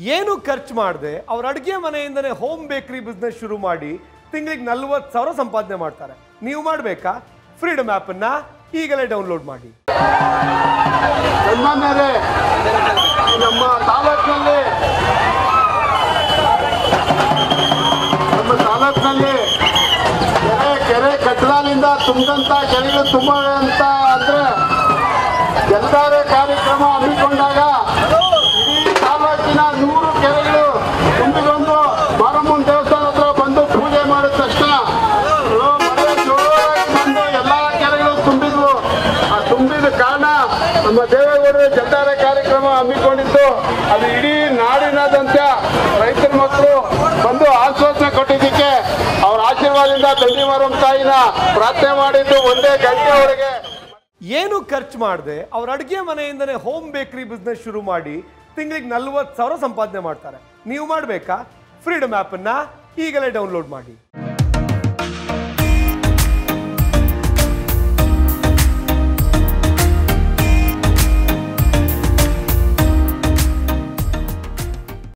ಏನು ಖರ್ಚು ಮಾಡದೆ ಅವ್ರ ಅಡುಗೆ ಮನೆಯಿಂದನೇ ಹೋಮ್ ಬೇಕರಿ ಬಿಸ್ನೆಸ್ ಶುರು ಮಾಡಿ ತಿಂಗಳಿಗೆ ನಲ್ವತ್ತು ಸಾವಿರ ಸಂಪಾದನೆ ಮಾಡ್ತಾರೆ ನೀವು ಮಾಡಬೇಕಾ ಫ್ರೀಡಮ್ ಆ್ಯಪನ್ನು ಈಗಲೇ ಡೌನ್ಲೋಡ್ ಮಾಡಿ ಸನ್ಮಾನ್ಯರೇ ನಮ್ಮ ತಾಲೂಕಿನಲ್ಲಿ ನಮ್ಮ ತಾಲೂಕಿನಲ್ಲಿ ಕೆರೆ ಕೆರೆ ಕಟ್ಟಡದಿಂದ ತುಂಬಿದಂತ ಕೆರೆಗಳು ತುಂಬವೆ ಅಂತ ಅಂದ್ರೆ ಜಲಧಾರೆ ಕಾರ್ಯಕ್ರಮ ಹಮ್ಮಿಕೊಂಡಾಗ ಇಡೀ ತಾಲೂಕಿನ ನೂರು ಕೆರೆಗಳು ತುಂಬಿಕೊಂಡು ಮಾರಮ್ಮನ ದೇವಸ್ಥಾನ ಹತ್ರ ಬಂದು ಪೂಜೆ ಮಾಡಿದ ತಕ್ಷಣ ಮಳೆ ಜೋರಾಗಿ ಬಂದು ಎಲ್ಲಾ ಕೆರೆಗಳು ತುಂಬಿದ್ವು ಆ ತುಂಬಿದ ಕಾರಣ ನಮ್ಮ ದೇವೇಗೌಡರು ಜಲಧಾರೆ ಕಾರ್ಯಕ್ರಮ ಹಮ್ಮಿಕೊಂಡಿದ್ದು ಅದು ಇಡೀ ನಾಡಿನಾದ್ಯಂತ ರೈತರ ಮಕ್ಕಳು ಬಂದು ಆಶ್ವಾಸನೆ ಕೊಟ್ಟಿದ್ದಕ್ಕೆ ಅವ್ರ ಆಶೀರ್ವಾದದಿಂದ ದಂಡಿ ಮಾರಮ್ಮ ತಾಯಿನ ಪ್ರಾರ್ಥನೆ ಮಾಡಿದ್ದು ಒಂದೇ ಗಂಟೆವರೆಗೆ ಏನು ಖರ್ಚು ಮಾಡದೆ ಅವ್ರ ಅಡುಗೆ ಮನೆಯಿಂದನೇ ಹೋಮ್ ಬೇಕರಿ ಬಿಸ್ನೆಸ್ ಶುರು ಮಾಡಿ ತಿಂಗಳಿಗೆ ನಲ್ವತ್ತು ಸಾವಿರ ಸಂಪಾದನೆ ಮಾಡ್ತಾರೆ ನೀವು ಮಾಡಬೇಕಾ ಫ್ರೀಡಮ್ ಆ್ಯಪನ್ನು ಈಗಲೇ ಡೌನ್ಲೋಡ್ ಮಾಡಿ